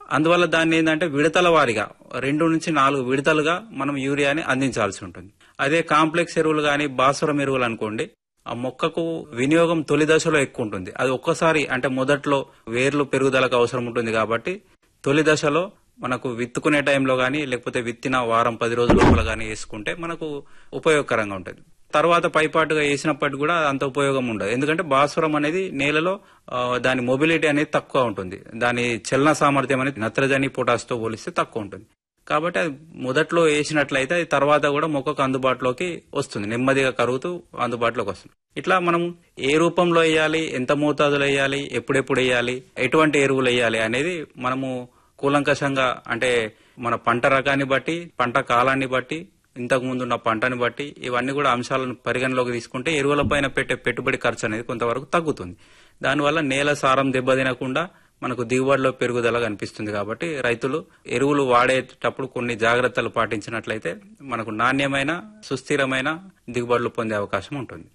అందువల్ల దాన్ని ఏంటంటే విడతల వారిగా రెండు నుంచి నాలుగు విడతలుగా మనం యూరియాని అందించాల్సి ఉంటుంది అదే కాంప్లెక్స్ ఎరువులు గాని భాస్వరం ఎరువులు అనుకోండి ఆ మొక్కకు వినియోగం తొలి దశలో ఎక్కువ ఉంటుంది అది ఒక్కసారి అంటే మొదట్లో వేర్లు పెరుగుదలకు అవసరం ఉంటుంది కాబట్టి తొలి దశలో మనకు విత్తుకునే టైంలో గానీ లేకపోతే విత్తిన వారం పది రోజుల లోపల గానీ వేసుకుంటే మనకు ఉపయోగకరంగా ఉంటుంది తర్వాత పైపాటుగా వేసినప్పటికి కూడా అంత ఉపయోగం ఉండదు ఎందుకంటే భాస్వరం అనేది నేలలో ఆ, దాని మొబిలిటీ అనేది తక్కువ ఉంటుంది దాని చలన సామర్థ్యం అనేది నత్రజని పొటాస్ తో పోలిస్తే తక్కువ ఉంటుంది కాబట్టి అది మొదట్లో వేసినట్లయితే అది తర్వాత కూడా మొక్కకు అందుబాటులోకి వస్తుంది నెమ్మదిగా కరుగుతూ అందుబాటులోకి వస్తుంది ఇట్లా మనం ఏ రూపంలో వేయాలి ఎంత మోతాదులో వేయాలి ఎప్పుడెప్పుడు వేయాలి ఎటువంటి ఎరువులు వేయాలి అనేది మనము కూలంకషంగా అంటే మన పంట రకాన్ని బట్టి పంట కాలాన్ని బట్టి ఇంతకు ముందు ఉన్న పంటని బట్టి ఇవన్నీ కూడా అంశాలను పరిగణలోకి తీసుకుంటే ఎరువులపైన పెట్టే పెట్టుబడి ఖర్చు అనేది కొంతవరకు తగ్గుతుంది దానివల్ల నేల సారం దెబ్బతినకుండా మనకు దిగుబడిలో పెరుగుదల కనిపిస్తుంది కాబట్టి రైతులు ఎరువులు వాడేటప్పుడు కొన్ని జాగ్రత్తలు పాటించినట్లయితే మనకు నాణ్యమైన సుస్థిరమైన దిగుబడులు పొందే అవకాశం ఉంటుంది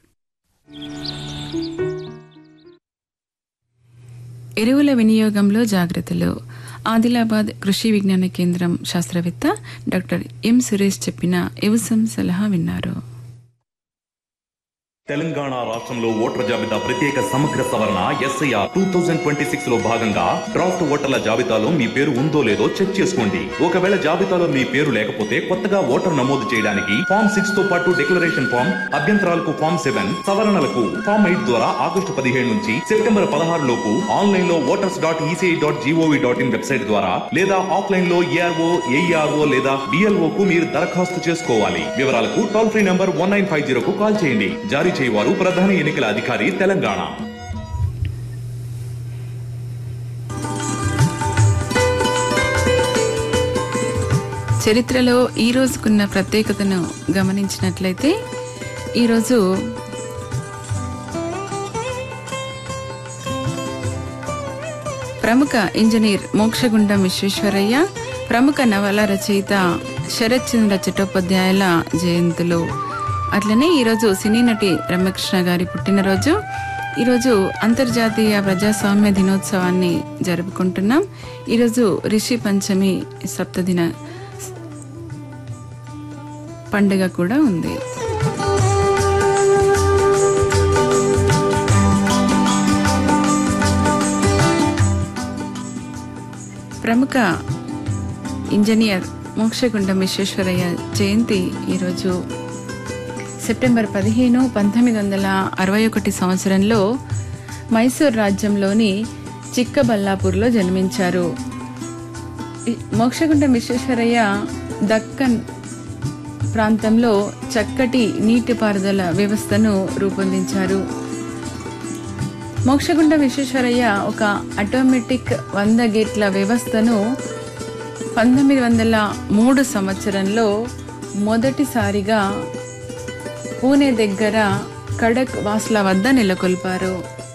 ఎరువుల వినియోగంలో జాగ్రత్తలు ఆదిలాబాద్ కృషి విజ్ఞాన కేంద్రం శాస్త్రవేత్త డాక్టర్ ఎం సురేష్ చెప్పిన ఎవసం సలహా విన్నారు తెలంగాణ రాష్ట్రంలో ఓటర్ల జాబితా ప్రత్యేక సమగ్ర సవరణ SIR two thousand twenty six లో భాగంగా డ్రాఫ్ట్ ఓటర్ల జాబితాలో మీ పేరు ఉందో లేదో చెక్ చేసుకోండి ఒకవేళ జాబితాలో మీ పేరు లేకపోతే కొత్తగా ఓటర్ నమోదు చేయడానికి ఫామ్ సిక్స్ తో పాటు డిక్లరేషన్ ఫామ్ అభ్యంతరాలకు ఫామ్ సెవెన్ సవరణలకు ఫామ్ ఎయిట్ ద్వారా ఆగస్టు పదిహేడు నుంచి సెప్టెంబర్ పదహారు లోపు ఆన్లైన్ లో voters dot ECI dot GOV dot in website ద్వారా లేదా ఆఫ్లైన్ లో ఏఆర్ఓ ఏఈఆర్ఓ లేదా బిఎల్ఓ కు మీరు దరఖాస్తు చేసుకోవాలి వివరాలకు toll free number one nine five zero కు కాల్ చేయండి జారీ చేయవారు ప్రధాన ఎన్నికల అధికారి తెలంగాణ చరిత్రలో ఈ రోజుకున్న ప్రత్యేకతను గమనించినట్లయితే ఈరోజు ప్రముఖ ఇంజనీర్ మోక్షగుండం విశ్వేశ్వరయ్య ప్రముఖ నవల రచయిత శరత్ చంద్ర చట్టోపాధ్యాయుల జయంతులు అట్లనే ఈరోజు సినీ నటి రమ్యకృష్ణ గారి పుట్టినరోజు ఈరోజు అంతర్జాతీయ ప్రజాస్వామ్య దినోత్సవాన్ని జరుపుకుంటున్నాం ఈరోజు రిషి పంచమి సప్తదిన పండుగ కూడా ఉంది ప్రముఖ ఇంజనీర్ మోక్షగుండం విశ్వేశ్వరయ్య జయంతి ఈరోజు సెప్టెంబర్ పదిహేను పంతొమ్మిది వందల అరవై ఒకటి సంవత్సరంలో మైసూర్ రాజ్యంలోని చిక్కబల్లాపూర్లో జన్మించారు ఈ- మోక్షగుండం విశ్వేశ్వరయ్య దక్కన్ ప్రాంతంలో చక్కటి నీటిపారుదల వ్యవస్థను రూపొందించారు మోక్షగుండ విశ్వేశ్వరయ్య ఒక ఆటోమేటిక్ వంద గేట్ల వ్యవస్థను పంతొమ్మిది వందల మూడు సంవత్సరంలో మొదటిసారిగా పూణే దగ్గర కడక్ వాస్ల వద్ద నెలకొల్పారు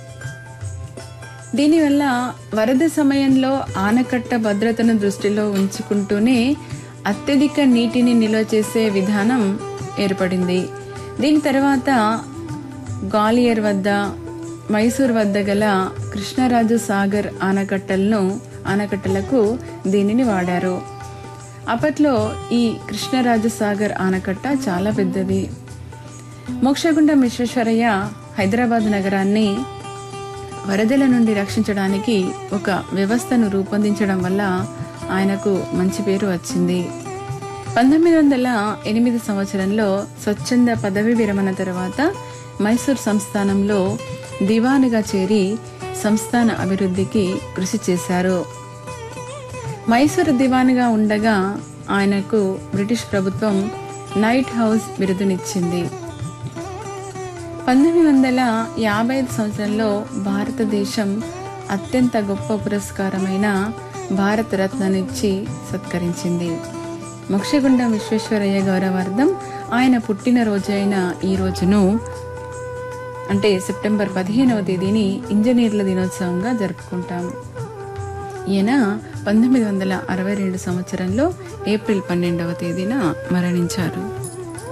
దీనివల్ల వరద సమయంలో ఆనకట్ట భద్రతను దృష్టిలో ఉంచుకుంటూనే అత్యధిక నీటిని నిల్వ చేసే విధానం ఏర్పడింది దీని తర్వాత గ్వాలియర్ వద్ద మైసూర్ వద్ద గల కృష్ణరాజు సాగర్ ఆనకట్టలను ఆనకట్టలకు దీనిని వాడారు అప్పట్లో ఈ కృష్ణరాజు సాగర్ ఆనకట్ట చాలా పెద్దది మోక్షగుండం విశ్వేశ్వరయ్య హైదరాబాద్ నగరాన్ని వరదల నుండి రక్షించడానికి ఒక వ్యవస్థను రూపొందించడం వల్ల ఆయనకు మంచి పేరు వచ్చింది పంతొమ్మిది వందల ఎనిమిది సంవత్సరంలో స్వచ్ఛంద పదవి విరమణ తర్వాత మైసూర్ సంస్థానంలో దివానుగా చేరి సంస్థాన అభివృద్ధికి కృషి చేశారు మైసూరు దివానుగా ఉండగా ఆయనకు బ్రిటిష్ ప్రభుత్వం నైట్ హౌస్ బిరుదునిచ్చింది పంతొమ్మిది వందల యాభై ఐదు సంవత్సరంలో భారతదేశం అత్యంత గొప్ప పురస్కారమైన భారత రత్ననిచ్చి సత్కరించింది మోక్షగుండం విశ్వేశ్వరయ్య గౌరవార్థం ఆయన పుట్టినరోజైన ఈ రోజును అంటే సెప్టెంబర్ పదిహేనవ తేదీని ఇంజనీర్ల దినోత్సవంగా జరుపుకుంటాం ఈయన పంతొమ్మిది వందల అరవై రెండు సంవత్సరంలో ఏప్రిల్ పన్నెండవ తేదీన మరణించారు